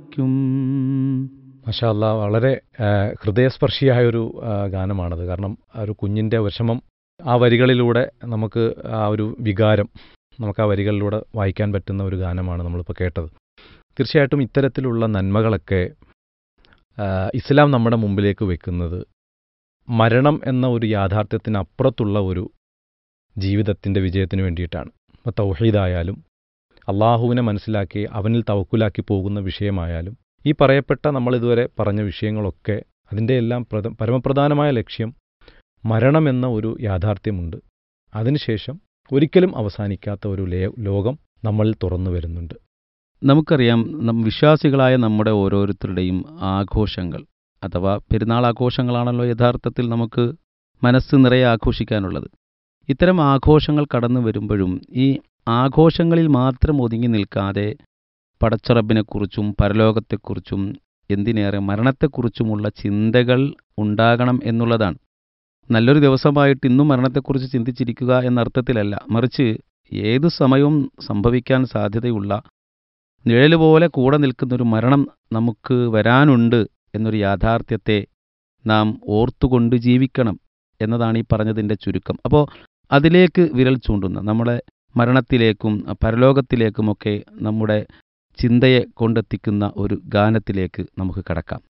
പാലിക്കും മഷാല്ല വളരെ ആ, ഹൃദയസ്പർശിയായ ഒരു ആ, ഗാനമാണത് കാരണം ആ ഒരു കുഞ്ഞിൻ്റെ വിഷമം ആ വരികളിലൂടെ നമുക്ക് ആ ഒരു വികാരം നമുക്ക് ആ വരികളിലൂടെ വായിക്കാൻ പറ്റുന്ന ഒരു ഗാനമാണ് നമ്മളിപ്പോൾ കേട്ടത് തീർച്ചയായിട്ടും ഇത്തരത്തിലുള്ള നന്മകളൊക്കെ ആ, ഇസ്ലാം നമ്മുടെ മുമ്പിലേക്ക് വെക്കുന്നത് മരണം എന്ന ഒരു യാഥാർത്ഥ്യത്തിനപ്പുറത്തുള്ള ഒരു ജീവിതത്തിൻ്റെ വിജയത്തിന് വേണ്ടിയിട്ടാണ് ഇപ്പോൾ തൗഹീദായാലും അള്ളാഹുവിനെ മനസ്സിലാക്കി അവനിൽ തവക്കുലാക്കി പോകുന്ന വിഷയമായാലും ഈ പറയപ്പെട്ട നമ്മൾ ഇതുവരെ പറഞ്ഞ വിഷയങ്ങളൊക്കെ അതിൻ്റെ എല്ലാം പ്രധ പരമപ്രധാനമായ ലക്ഷ്യം മരണമെന്ന ഒരു യാഥാർത്ഥ്യമുണ്ട് അതിനുശേഷം ഒരിക്കലും അവസാനിക്കാത്ത ഒരു ലേ- ലോകം നമ്മളിൽ തുറന്നു വരുന്നുണ്ട് നമുക്കറിയാം നം വിശ്വാസികളായ നമ്മുടെ ഓരോരുത്തരുടെയും ആഘോഷങ്ങൾ അഥവാ പെരുന്നാൾ ആഘോഷങ്ങളാണല്ലോ യഥാർത്ഥത്തിൽ നമുക്ക് മനസ്സ് നിറയെ ആഘോഷിക്കാനുള്ളത് ഇത്തരം ആഘോഷങ്ങൾ കടന്നു വരുമ്പോഴും ഈ ആഘോഷങ്ങളിൽ മാത്രം ഒതുങ്ങി നിൽക്കാതെ പടച്ചറബിനെക്കുറിച്ചും പരലോകത്തെക്കുറിച്ചും എന്തിനേറെ മരണത്തെക്കുറിച്ചുമുള്ള ചിന്തകൾ ഉണ്ടാകണം എന്നുള്ളതാണ് നല്ലൊരു ദിവസമായിട്ട് ഇന്നും മരണത്തെക്കുറിച്ച് ചിന്തിച്ചിരിക്കുക എന്ന അർത്ഥത്തിലല്ല മറിച്ച് ഏതു സമയവും സംഭവിക്കാൻ സാധ്യതയുള്ള നിഴല് പോലെ കൂടെ നിൽക്കുന്നൊരു മരണം നമുക്ക് വരാനുണ്ട് എന്നൊരു യാഥാർത്ഥ്യത്തെ നാം ഓർത്തുകൊണ്ട് ജീവിക്കണം എന്നതാണ് ഈ പറഞ്ഞതിൻ്റെ ചുരുക്കം അപ്പോൾ അതിലേക്ക് വിരൽ ചൂണ്ടുന്ന നമ്മുടെ മരണത്തിലേക്കും പരലോകത്തിലേക്കുമൊക്കെ നമ്മുടെ ചിന്തയെ കൊണ്ടെത്തിക്കുന്ന ഒരു ഗാനത്തിലേക്ക് നമുക്ക് കടക്കാം